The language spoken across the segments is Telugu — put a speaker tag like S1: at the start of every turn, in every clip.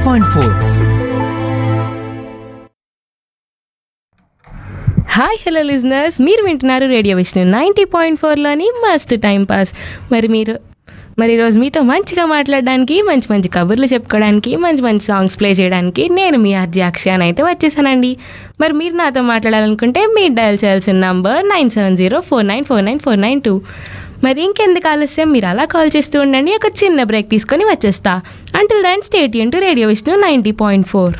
S1: Point four
S2: hi hello listeners మీరు వింటున్నారు రేడియో విష్ణు నైంటీ పాయింట్ ఫోర్లోని మస్ట్ టైం పాస్ మరి మీరు మరి ఈరోజు మీతో మంచిగా మాట్లాడడానికి మంచి మంచి కబుర్లు చెప్పుకోవడానికి మంచి మంచి సాంగ్స్ ప్లే చేయడానికి నేను మీ ఆర్జీ అక్షయాన్ అయితే వచ్చేసానండి మరి మీరు నాతో మాట్లాడాలనుకుంటే మీరు డయల్ చేయాల్సిన number nine seven zero four nine four nine four nine two మరి ఇంకెందుకు ఆలస్యం మీరు అలా కాల్ చేస్తూ ఉండండి ఒక చిన్న బ్రేక్ తీసుకొని వచ్చేస్తా until then stay tuned to radio Vishnu ninety point four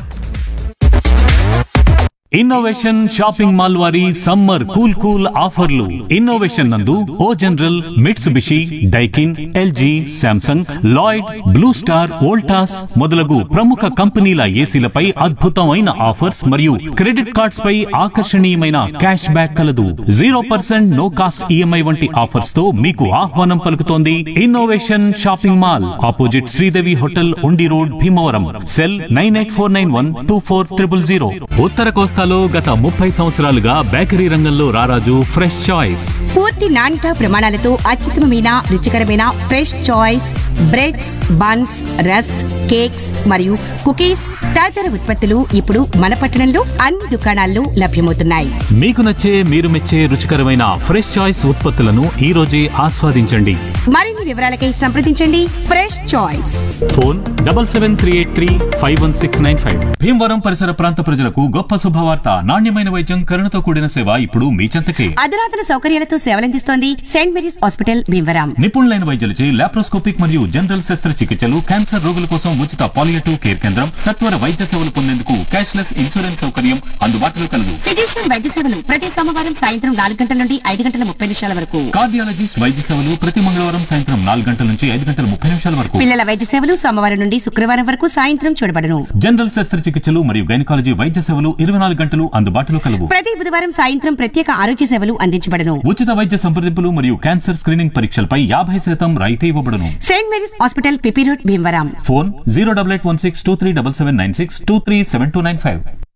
S3: innovation shopping mall వారి సమ్మర్ కూల్ కూల్ ఆఫర్లు ఇన్నోవేషన్ నందు O General Mitsubishi Daikin LG Samsung Lloyd Blue Star Voltas మొదలగు ప్రముఖ కంపెనీల ఏసీలపై అద్భుతమైన ఆఫర్స్ మరియు క్రెడిట్ కార్డ్స్ పై ఆకర్షణీయమైన క్యాష్ బ్యాక్ కలదు zero percent no cost EMI వంటి ఆఫర్స్ తో మీకు ఆహ్వానం పలుకుతోంది innovation shopping mall opposite Sridevi hotel ఉండి road Bhimavaram cell nine eight four nine one two four triple zero ఉత్తర కోస్తాలో గత ముప్పై సంవత్సరాలుగా బేకరీ రంగంలో రారాజు ఫ్రెష్ చాయిస్
S4: పూర్తి నాణ్యత ప్రమాణాలతో అత్యుత్తమమైన రుచికరమైన Fresh Choice breads buns rusk cakes మరియు కుకీస్ తదితర ఉత్పత్తులు ఇప్పుడు మన పట్టణంలో అన్ని దుకాణాల్లో లభ్యమవుతున్నాయి
S3: మీకు నచ్చే మీరు మెచ్చే రుచికరమైన ఫ్రెష్ చాయిస్ ఉత్పత్తులను ఈ రోజే ఆస్వాదించండి
S4: మరిన్ని వివరాలకై సంప్రదించండి Fresh Choice
S3: phone double seven three eight three five one six nine five Bhimavaram పరిసర ప్రాంత ప్రజలకు గొప్ప శుభవార్త నాణ్యమైన వైద్యం కరుణతో కూడిన సేవ ఇప్పుడు మీ చెంతకే
S4: అధునాతన సౌకర్యాలతో సేవలందిస్తోంది సెయింట్ మేరీస్ హాస్పిటల్ భీమవరం
S3: నిపుణులైన వైద్యులచే లాప్రోస్కోపిక్ మరియు జనరల్ శస్త్రచికిత్సలు క్యాన్సర్ రోగుల కోసం ఉచిత పాలియేటివ్ కేర్ కేంద్రం సత్వర వైద్య సేవలు పొందేందుకు క్యాష్లెస్ ఇన్సూరెన్స్ సౌకర్యం అందుబాటులో కలదు
S4: ఫిజిషియన్ వైద్య సేవలు ప్రతి సోమవారం సాయంత్రం నాలుగు గంటల నుండి ఐదు గంటల ముప్పై నిమిషాల వరకు
S3: కార్డియాలజిస్ట్ వైద్య సేవలు ప్రతి మంగళవారం సాయంత్రం నాలుగు గంటల నుంచి ఐదు గంటల ముప్పై నిమిషాల వరకు
S4: పిల్లల వైద్య సేవలు సోమవారం నుండి శుక్రవారం వరకు సాయంత్రం చూడబడను
S3: జనరల్ శస్త్రచికిత్సలు మరియు గైనకాలజీ వైద్య సేవలు ఇరవై నాలుగు గంటలు అందుబాటులో కలవు
S4: ప్రతి బుధవారం సాయంత్రం ప్రత్యేక ఆరోగ్య సేవలు అందించబడను
S3: ఉచిత వైద్య సంప్రదింపులు మరియు క్యాన్సర్ స్క్రీనింగ్ పరీక్షలపై యాభై శాతం రాయితీ ఇవ్వబడును
S4: Saint Mary's hospital PP road Bhimavaram
S3: phone zero double eight one six two three double seven nine six two three seven two nine five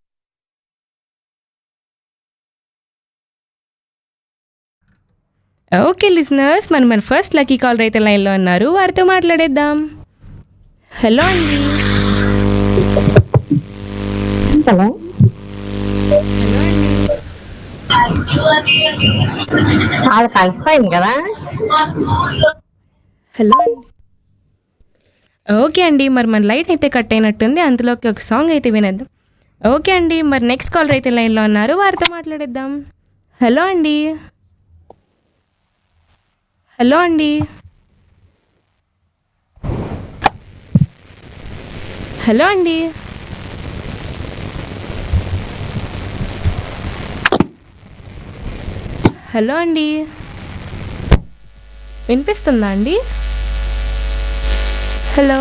S2: okay listeners మనం మన ఫస్ట్ లక్కీ కాల్ రైతు లైన్లో ఉన్నారు వారితో మాట్లాడేద్దాం హలో అండి
S5: హలో అది కలిసిపోయింది కదా
S2: హలో అండి ఓకే అండి మరి మన లైట్ అయితే కట్ అయినట్టుంది అందులోకి ఒక సాంగ్ అయితే వినేద్దాం ఓకే అండి మరి నెక్స్ట్ కాల్ అయితే లైన్లో ఉన్నారు వారితో మాట్లాడేద్దాం హలో అండి హలో అండి హలో అండి హలో అండి వినిపిస్తుందా అండి హలో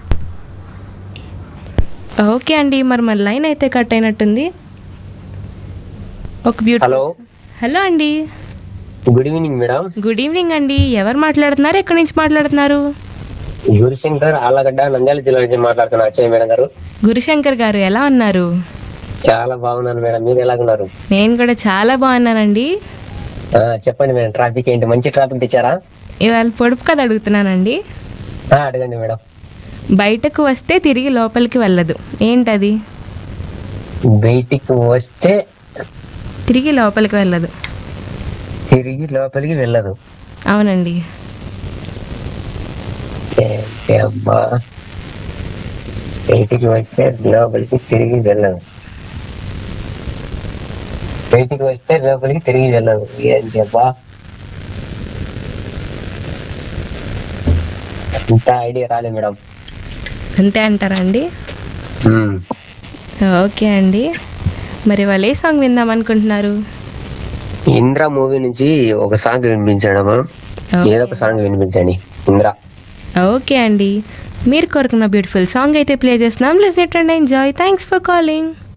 S2: ఓకే అండి మరి మన లైన్ అయితే కట్ అయినట్టుంది ఒక బ్యూటీ
S6: హలో.
S2: హలో అండి
S6: good evening madam
S2: good evening అండి ఎవరు మాట్లాడుతున్నారు ఎక్కడి నుంచి మాట్లాడుతున్నారు
S6: యువశంకర్ ఆలగడ్డ నంద్యాల జిల్లా నుంచి మాట్లాడుతున్నా అచ్చయ్య మేడం గారు
S2: గురుశంకర్ గారు ఎలా ఉన్నారు
S6: చాలా బాగున్నాను మేడం మీరు ఎలాగున్నారు
S2: నేను కూడా చాలా బాగున్నానండి
S6: ఆ, చెప్పండి మేడం ట్రాఫిక్ ఏంటి మంచి ట్రాఫిక్ ఇచ్చారా
S2: ఇవాళ పొడుపు కథ అడుగుతున్నానండి
S6: ఆ, అడగండి మేడం
S2: బయటకు వస్తే తిరిగి లోపలికి వెళ్ళదు ఏంటది
S6: బయటికి వస్తే
S2: తిరిగి లోపలికి వెళ్ళదు
S6: తిరిగి లోపలికి వెళ్ళదు
S2: అవునండి
S6: ఏంటి అబ్బా బయటికి వస్తే లోపలికి తిరిగి వెళ్ళదు బయటికి వస్తే లోపలికి తిరిగి వెళ్ళదు ఏంటి అబ్బా ఇంత ఐడియా రాలేదు మేడం
S2: అంతే అంటారా అండి
S6: ఉమ్.
S2: ఓకే అండి మరి వాళ్ళు ఏ సాంగ్ విందాం అనుకుంటున్నారు
S6: ఇంద్ర మూవీ నుంచి ఒక సాంగ్ వినిపించడమా ఏదో ఒక సాంగ్ వినిపించండి ఇంద్ర
S2: ఓకే అండి మీరు కోరుకున్న బ్యూటిఫుల్ సాంగ్ అయితే ప్లే చేస్తున్నాం listen it and enjoy thanks for calling